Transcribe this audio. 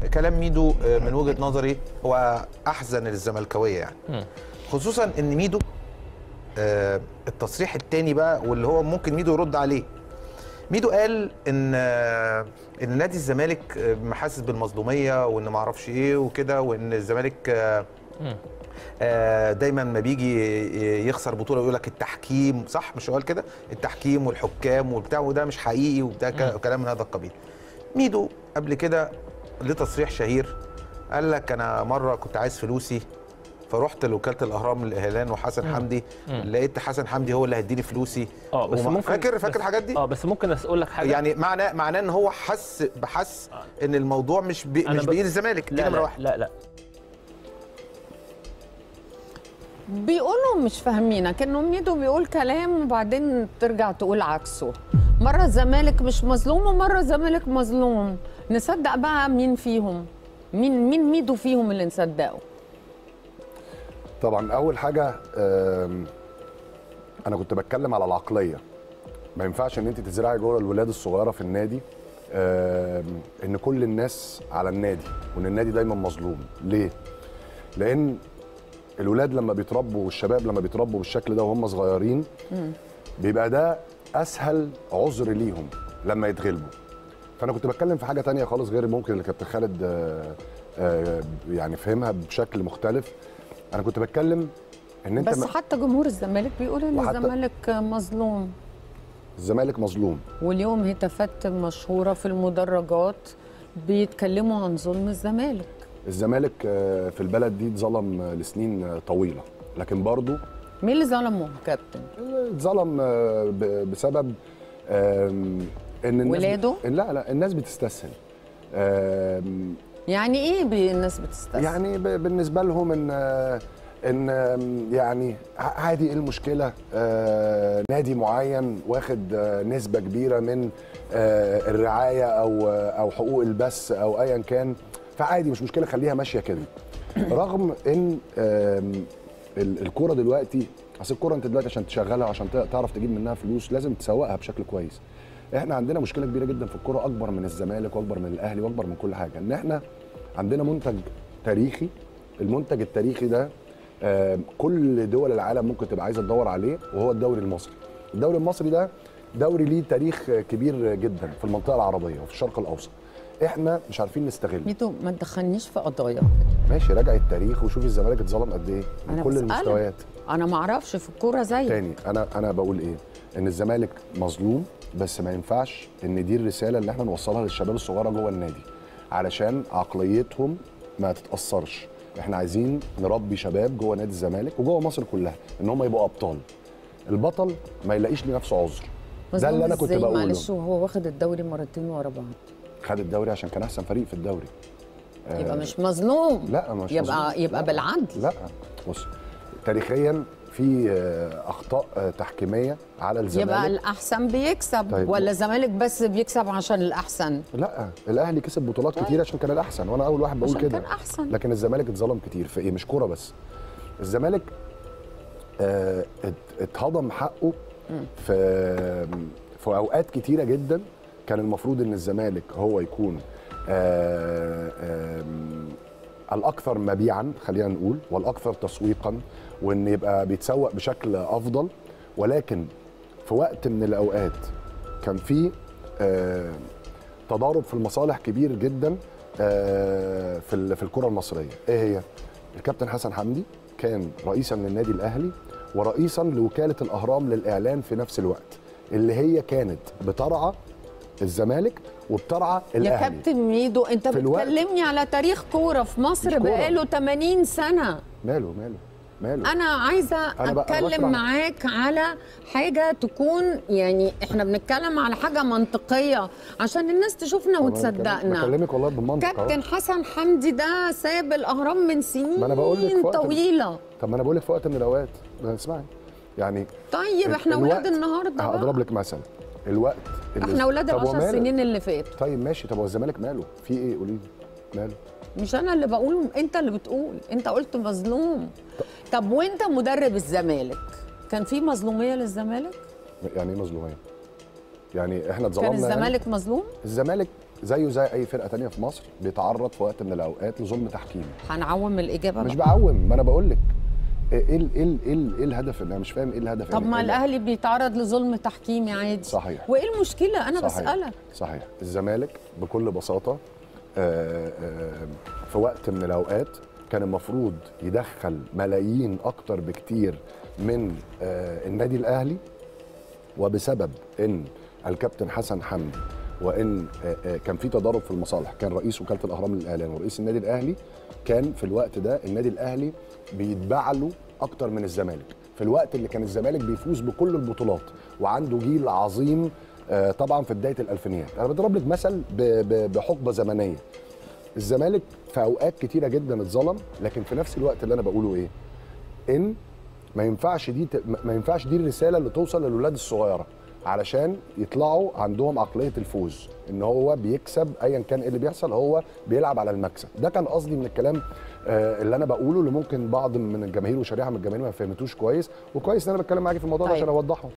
كلام ميدو آه، من وجهه نظري هو احزن للزملكاويه يعني خصوصا ان ميدو آه، التصريح الثاني بقى واللي هو ممكن ميدو يرد عليه ميدو قال ان آه، ان نادي الزمالك آه، محاسس بالمظلوميه وان ما اعرفش ايه وكده وان الزمالك آه، آه، دايما ما بيجي ي- يخسر بطوله يقول لك التحكيم صح مش هو قال كده التحكيم والحكام وبتاع وده مش حقيقي وبتاع ك- كلام من هذا القبيل ميدو قبل كده ليه تصريح شهير قال لك انا مره كنت عايز فلوسي فرحت لوكاله الاهرام الاعلان وحسن حمدي لقيت حسن حمدي هو اللي هيديني فلوسي اه بس وما- ممكن فاكر بس- فاكر الحاجات دي اه بس ممكن اقول لك حاجه يعني معناه معناه ان هو حس بحس ان الموضوع مش بي أنا مش ب- بايد الزمالك دي لا نمره لا, واحد لا لا بيقولوا مش فاهمينك انه ميدو بيقول كلام وبعدين ترجع تقول عكسه مره الزمالك مش مظلوم ومره الزمالك مظلوم نصدق بقى مين فيهم مين مين ميدو فيهم اللي نصدقه طبعا اول حاجه آم، انا كنت بتكلم على العقليه ما ينفعش ان انت تزرعي جوه الولاد الصغيره في النادي آم، ان كل الناس على النادي وان النادي دايما مظلوم ليه لان الولاد لما بيتربوا والشباب لما بيتربوا بالشكل ده وهم صغيرين بيبقى ده اسهل عذر ليهم لما يتغلبوا فانا كنت بتكلم في حاجه تانية خالص غير ممكن اللي كابتن خالد آه، آه، يعني فهمها بشكل مختلف انا كنت بتكلم ان انت بس ما- حتى جمهور الزمالك بيقول ان وحتى- الزمالك مظلوم الزمالك مظلوم واليوم هتافات مشهوره في المدرجات بيتكلموا عن ظلم الزمالك الزمالك آه، في البلد دي اتظلم آه، لسنين آه، طويله لكن برضو مين اللي ظلمه كابتن آه، اتظلم آه، ب- بسبب آم، ان الناس ولاده؟ لا لا الناس بتستسهل آم، يعني ايه بي- الناس بتستسهل يعني ب- بالنسبه لهم ان آه، ان آم، يعني ع- عادي ايه المشكله آه، نادي معين واخد آه، نسبه كبيره من آه، الرعايه او آه، او حقوق البث او ايا كان فعادي مش مشكله خليها ماشيه كده رغم ان آم، ال- الكوره دلوقتي اصل الكوره انت دلوقتي عشان تشغلها عشان ت- تعرف تجيب منها فلوس لازم تسوقها بشكل كويس احنا عندنا مشكله كبيره جدا في الكوره اكبر من الزمالك واكبر من الاهلي واكبر من كل حاجه ان احنا عندنا منتج تاريخي المنتج التاريخي ده آه، كل دول العالم ممكن تبقى عايزه تدور عليه وهو الدوري المصري الدوري المصري ده دوري ليه تاريخ كبير جدا في المنطقه العربيه وفي الشرق الاوسط احنا مش عارفين نستغله ميدو ما تدخلنيش في قضايا ماشي راجع التاريخ وشوف الزمالك اتظلم قد ايه من أنا كل بسألك. المستويات انا ما اعرفش في الكوره زي تاني انا انا بقول ايه ان الزمالك مظلوم بس ما ينفعش ان دي الرساله اللي احنا نوصلها للشباب الصغيره جوه النادي علشان عقليتهم ما تتاثرش احنا عايزين نربي شباب جوه نادي الزمالك وجوه مصر كلها ان هم يبقوا ابطال البطل ما يلاقيش لنفسه عذر ده اللي انا كنت إزاي؟ بقوله معلش وهو واخد الدوري مرتين ورا بعض خد الدوري عشان كان احسن فريق في الدوري يبقى مش مظلوم لا مش يبقى مظبوط. يبقى لا. بالعدل لا بص تاريخيا في آه، اخطاء آه، تحكيميه على الزمالك يبقى الاحسن بيكسب طيب. ولا الزمالك بس بيكسب عشان الاحسن لا الاهلي كسب بطولات كتير عشان كان الاحسن وانا اول واحد بقول عشان كده كان أحسن. لكن الزمالك اتظلم كتير في ايه مش كوره بس الزمالك آه ات- اتهضم حقه في في اوقات كتيره جدا كان المفروض ان الزمالك هو يكون آه آم، الاكثر مبيعا خلينا نقول والاكثر تسويقا وان يبقى بيتسوق بشكل افضل ولكن في وقت من الاوقات كان في آه تضارب في المصالح كبير جدا آه، في ال- في الكره المصريه ايه هي الكابتن حسن حمدي كان رئيسا للنادي الاهلي ورئيسا لوكاله الاهرام للاعلان في نفس الوقت اللي هي كانت بترعى الزمالك وبترعى يا الاهلي كابتن ميدو انت في الوقت- بتكلمني على تاريخ كوره في مش مصر كورة. بقاله 80 سنه ماله ماله ماله انا عايزه أنا بقى- أنا اتكلم بشرح. معاك على حاجه تكون يعني احنا بنتكلم على حاجه منطقيه عشان الناس تشوفنا وتصدقنا بكلمك والله بالمنطق أهو. كابتن حسن حمدي ده ساب الاهرام من سنين ما أنا بقول لك في وقت- طويله طب ما انا بقول لك في وقت من الاوقات ما اسمعي يعني طيب ال- احنا الوقت- ولاد النهارده هضرب بقى. لك مثل الوقت اللي- احنا ولاد طب العشر وماله؟ سنين اللي فات طيب ماشي طب هو الزمالك ماله في ايه قولي لي ماله مش انا اللي بقول انت اللي بتقول انت قلت مظلوم طب وانت مدرب الزمالك كان في مظلوميه للزمالك يعني ايه مظلوميه؟ يعني احنا كان اتظلمنا يعني؟ الزمالك مظلوم الزمالك زيه زي اي فرقه تانية في مصر بيتعرض في وقت من الاوقات لظلم تحكيمي هنعوم الاجابه مش بقى. بعوم ما انا بقول لك ايه ال- ايه ال- ايه ال- ايه الهدف انا مش فاهم ايه الهدف طب يعني ما إيه الاهلي بيتعرض لظلم تحكيمي عادي صحيح. وايه المشكله انا صحيح. بسالك صحيح الزمالك بكل بساطه آه، آه، في وقت من الاوقات كان المفروض يدخل ملايين اكتر بكتير من آه، النادي الاهلي وبسبب ان الكابتن حسن حمدي وان آه، آه، كان في تضارب في المصالح كان رئيس وكاله الاهرام للاعلام ورئيس النادي الاهلي كان في الوقت ده النادي الاهلي بيتباع له اكتر من الزمالك في الوقت اللي كان الزمالك بيفوز بكل البطولات وعنده جيل عظيم آه، طبعا في بدايه الالفينيات انا بضرب لك مثل ب- ب- بحقبه زمنيه الزمالك في اوقات كتيره جدا اتظلم لكن في نفس الوقت اللي انا بقوله ايه ان ما ينفعش دي ت- ما ينفعش دي الرساله اللي توصل للولاد الصغيره علشان يطلعوا عندهم عقليه الفوز ان هو بيكسب ايا كان ايه اللي بيحصل هو بيلعب على المكسب ده كان قصدي من الكلام آه، اللي انا بقوله اللي ممكن بعض من الجماهير وشريحه من الجماهير ما فهمتوش كويس وكويس ان انا بتكلم معاكي في الموضوع ده طيب. عشان اوضحه